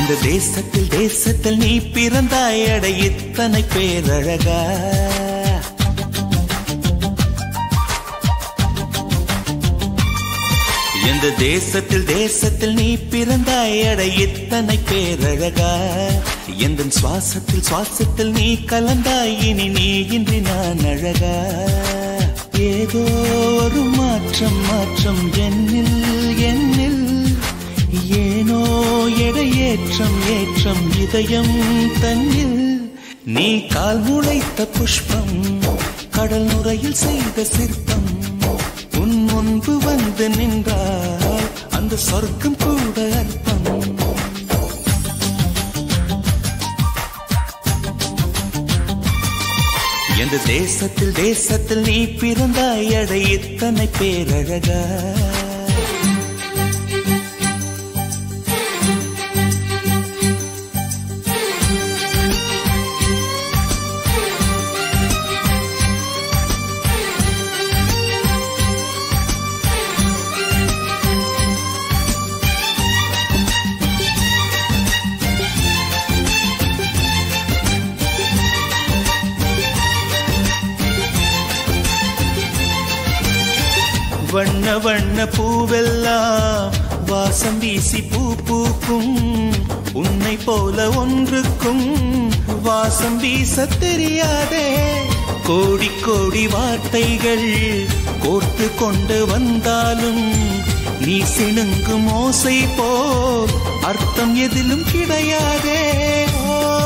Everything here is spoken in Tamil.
இந்த தேசத்தில் தேசத்தில் நீ பிறந்தாய் அட இத்தனை பேரழகா இந்த தேசத்தில் தேசத்தில் நீ பிறந்தாய் அட இத்தனை பேரழகா எந்த சுவாசத்தில் சுவாசத்தில் நீ கலந்தாய் இனி நீ இன்றி நான் அழகா ஏதோ ஒரு மாற்றம் மாற்றம் என்னில் என்னில் ஏனோ எடை ஏற்றம் ஏற்றம் இதயம் தன்னில் நீ கால் முளைத்த புஷ்பம் கடல் நுரையில் செய்த சிற்பம் உன் முன்பு வந்து நின்றால் அந்த சொர்க்கம் கூட அர்த்தம் எந்த தேசத்தில் தேசத்தில் நீ பிறந்தாய் அட இத்தனை பேரழகா வண்ண வண்ண பூவெல்லாம் வாசம் வீசி பூ பூக்கும் உன்னை போல ஒன்றுக்கும் வாசம் வீச தெரியாதே கோடி கோடி வார்த்தைகள் கோர்த்து கொண்டு வந்தாலும் நீ சிணுங்கும் ஓசை போ அர்த்தம் எதிலும் கிடையாதே